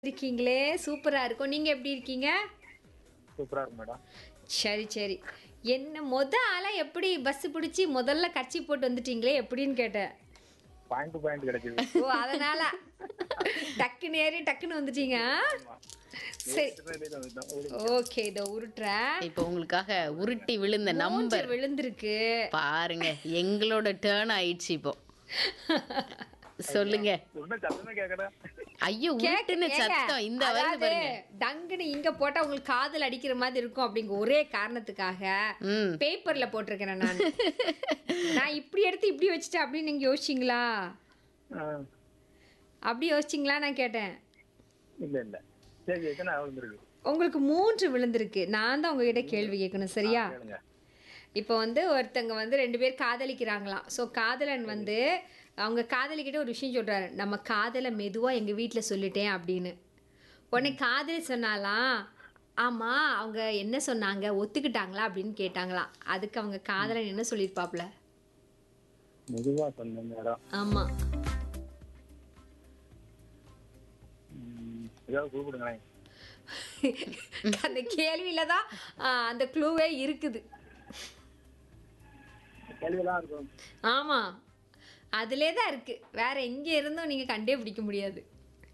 இருக்கீங்களே சூப்பரா இருக்கும் நீங்க எப்படி இருக்கீங்க சூப்பரா இருக்கு மேடம் சரி சரி என்ன மொத ஆளா எப்படி பஸ் பிடிச்சி முதல்ல கட்சி போட்டு வந்துட்டீங்களே எப்படின்னு கேட்டேன் பாயிண்ட் டு பாயிண்ட் கிடைச்சது ஓ அதனால டக்குன்னு ஏறி டக்குன்னு வந்துட்டீங்க சரி ஓகே இதை உருட்டுறேன் இப்போ உங்களுக்காக உருட்டி விழுந்த மூஞ்ச நம்பர் விழுந்திருக்கு பாருங்க எங்களோட டேர்ன் ஆயிடுச்சு இப்போ சொல்லுங்க ஒன்னும் சத்தமே கேட்கல ஐயோ கேக்கு- உருட்டுன்னு ஏங்க, சத்தம் இந்த வருது அதாவது பாருங்க டங்குன்னு இங்க போட்டா உங்களுக்கு காதல் அடிக்கிற மாதிரி இருக்கும் அப்படிங்க ஒரே காரணத்துக்காக ம் பேப்பர்ல போட்டிருக்கிறேன் நான் நான் இப்படி எடுத்து இப்படி வச்சுட்டேன் அப்படின்னு நீங்க யோசிச்சிங்களா ஆ, அப்படி யோசிச்சிங்களா நான் கேட்டேன் இல்ல இல்ல சரி எத்தனை விழுந்துருக்கு உங்களுக்கு மூன்று விழுந்திருக்கு நான் தான் உங்ககிட்ட கேள்வி கேட்கணும் சரியா கேளுங்க இப்போ வந்து ஒருத்தங்க வந்து ரெண்டு பேர் காதலிக்கிறாங்களாம் ஸோ காதலன் வந்து அவங்க காதலிக்கிட்ட ஒரு விஷயம் சொல்றாரு நம்ம காதலை மெதுவாக எங்கள் வீட்டில் சொல்லிட்டேன் அப்படின்னு உடனே காதலி சொன்னாலாம் ஆமாம் அவங்க என்ன சொன்னாங்க ஒத்துக்கிட்டாங்களா அப்படின்னு கேட்டாங்களாம் அதுக்கு அவங்க காதலன் என்ன சொல்லியிருப்பாப்ல மெதுவா சொன்னேன் மேடம் ஆமாம் ம், ஏதாவது கூப்பிடுங்களேன் அந்த கேள்வியில தான் ஆ, அந்த க்ளூவே இருக்குது கேள்வியெல்லாம் இருக்கும் ஆமாம் அதிலே தான் இருக்கு வேற எங்கே இருந்தும் நீங்கள் கண்டே பிடிக்க முடியாது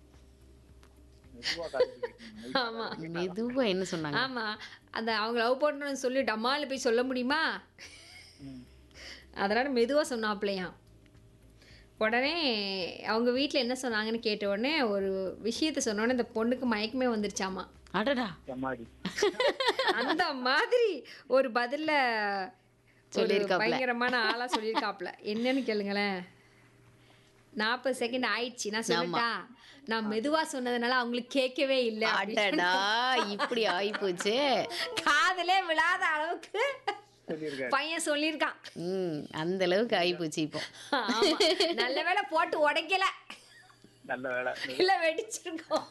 மெதுவா காத்திருக்கீங்க. ஆமாம் மெதுவா என்ன சொன்னாங்க ஆமா அந்த அவங்க லவ் பண்ணுறோன்னு சொல்லி டம்மால போய் சொல்ல முடியுமா ம். அதனால மெதுவா சொன்னாப்லையாம் உடனே அவங்க வீட்டில் என்ன சொன்னாங்கன்னு கேட்ட உடனே ஒரு விஷயத்த சொன்ன உடனே இந்த பொண்ணுக்கு மயக்கமே வந்துருச்சாமா அடடா எம்மாடி அந்த மாதிரி ஒரு பதில்ல ஒரு சொல்லியிருக்காப்ல. பயங்கரமான ஆளா சொல்லியிருக்காப்ல என்னன்னு கேளுங்களேன் நாற்பது செகண்ட் ஆயிடுச்சு நான் சொல்லட்டா நான் மெதுவா சொன்னதுனால அவங்களுக்கு கேட்கவே இல்லை அடடா இப்படி ஆயிப்போச்சு காதலே விழாத அளவுக்கு சொல்லியிருக்காரு பையன் சொல்லியிருக்கான் ம் அந்த அளவுக்கு ஆயிப்போச்சு இப்போ ஆமா. நல்ல வேளை போட்டு உடைக்கல நல்ல வேலை இல்ல வெடிச்சிருக்கோம்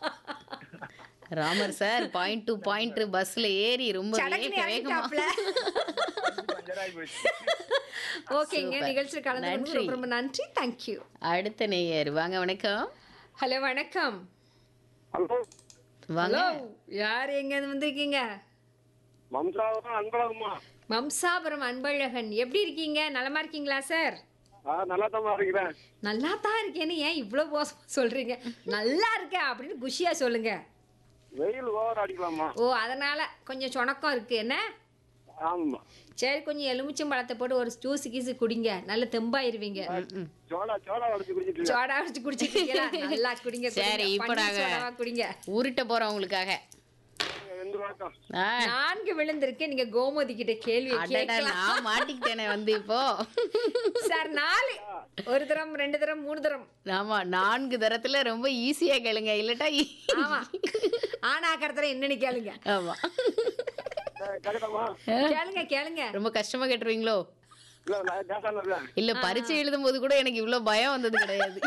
Ramar sir point to point பஸ்ல ஏறி ரொம்ப சடக்குன்னு வேக வேகமா இறங்கிட்டாப்ல பஞ்சராகி போயிடுச்சு ஓகேங்க நிகழ்ச்சியில் கலந்து கொண்டு ரொம்ப ரொம்ப நன்றி தேங்க்யூ அடுத்த நேயர் வாங்க வணக்கம் ஹலோ வணக்கம் ஹலோ வாங்க ஹலோ யார் எங்க இருந்து வந்திருக்கீங்க மம்சாவும் அன்பழகம்மா மம்சாபுரம் அன்பழகன் எப்படி இருக்கீங்க நலமா இருக்கீங்களா சார் ஆ நல்லா தான் இருக்கிறேன் நல்லா தான் இருக்கேன்னு ஏன் இவ்வளோ மோசமா சொல்றீங்க நல்லா இருக்கேன் அப்படின்னு குஷியா சொல்லுங்க வெயில் ஓவர் அடிக்கலாமா ஓ அதனால கொஞ்சம் சொணக்கம் இருக்கு என்ன ஆமா சரி கொஞ்சம் எலுமிச்சம் பழத்தை போட்டு ஒரு ஜூஸ் கீஸு குடிங்க நல்ல தெம்பாயிருவீங்க சோளா சோளா உடச்சு குடிச்சிட்டு சோடா வச்சு குடிச்சிட்டு இருக்கீங்களா? நல்லா குடிங்க சரி, குடிங்க. இப்ப பன்னீர் நாங்க- சோடாவா குடிங்க உருட்ட போறோம் உங்களுக்காக ரெண்டு பக்கம் ஆ, நான்கு விழுந்திருக்கு நீங்க கோமதி கிட்ட கேள்வி அடடா கேட்கலாம் நான் மாட்டிக்கிட்டேனே வந்து இப்போ சார் நாலு ஒரு தரம் ரெண்டு தரம் மூணு தரம் ஆமா நான்கு தரத்துல ரொம்ப ஈஸியா கேளுங்க இல்லட்டா ஈ- ஆமா ஆனா கடத்தல என்னன்னு கேளுங்க ஆமா கேட்கலாமா கேளுங்க கேளுங்க ரொம்ப கஷ்டமா கேட்டுருவீங்களோ இல்ல நான் பேசலாம் இல்ல பரீட்சை எழுதும் போது கூட எனக்கு இவ்வளவு பயம் வந்தது கிடையாது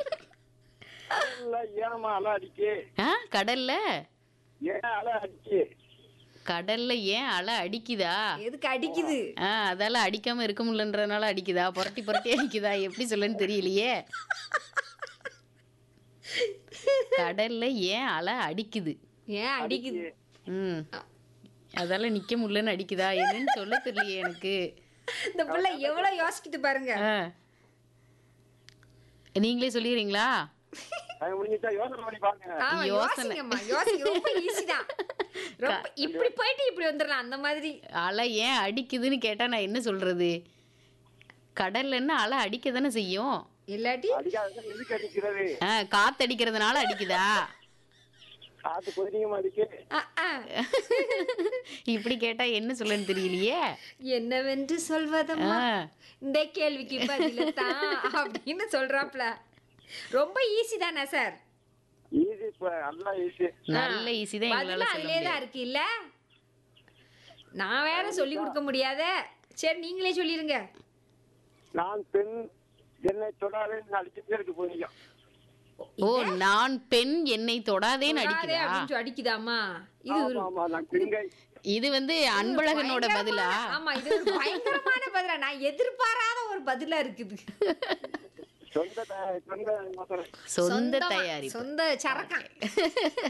இல்ல ஏனம்மா அலை அடிக்கு ஆ கடல்ல ஏன் அலை அடிக்கு கடல்ல ஏன் அலை அடிக்குதா எதுக்கு அடிக்குது ஆ அதால அடிக்காம இருக்க முடியலன்றனால அடிக்குதா புரட்டி புரட்டி அடிக்குதா எப்படி சொல்லுன்னு தெரியலையே கடல்ல ஏன் அலை அடிக்குது ஏன் அடிக்குது ம் அதால நிக்க முடியலன்னு அடிக்குதா என்னன்னு சொல்ல தெரியலையே எனக்கு இந்த புள்ள எவ்வளவு யோசிக்குது பாருங்க ஆ. நீங்களே சொல்லிடுறீங்களா அது முடிஞ்சிச்சா யோசனை பண்ணி பாருங்க ஆமா யோசனை. யோசிங்கம்மா யோசிங்க ரொம்ப ஈஸி தான் ரொம்ப இப்படி போயிட்டு இப்படி வந்துடலாம் அந்த மாதிரி அலை ஏன் அடிக்குதுன்னு கேட்டா நான் என்ன சொல்றது கடல்லன்னு அலை அடிக்க தானே செய்யும் இல்லாட்டி அடிக்காத எதுக்கு அடிக்கிறது ஆ, காத்தடிக்கிறதுனால அடிக்குதா காத்து கொதினியமா அடிக்கு ஆ, ஆ. இப்படி கேட்டா என்ன சொல்லன்னு தெரியலையே என்னவென்று சொல்வதம்மா ஆ. இந்த கேள்விக்கு பதில தான் அப்படின்னு சொல்றாப்ல ரொம்ப ஈஸி தானே சார் ஈஸி இப்ப நல்லா ஈஸி நல்ல ஈஸி தான் எங்களால பதிலும் சொல்ல அதிலே தான் இருக்கு இல்ல நான் வேற சொல்லி கொடுக்க முடியாத சரி நீங்களே சொல்லிருங்க நான் பெண் என்னை தொடாதே அடிச்சுட்டே இருக்கு போனீங்க ஓ நான் பெண் என்னை தொடாதேன்னு தொடாதே அடிக்குதா அப்படின்னு சொல்லி அடிக்குதாமா இது ஒரு ஆமா ஆமா நான் பெண்கை இது வந்து அன்பழகனோட பதிலா பயங்கரமான- ஆமா இது ஒரு பயங்கரமான பதிலா நான் எதிர்பாராத ஒரு பதிலா இருக்குது சொந்த த- சொந்த மோசம் சொந்த சொந்தமா, தயாரிப்பு சொந்த சரக்கம்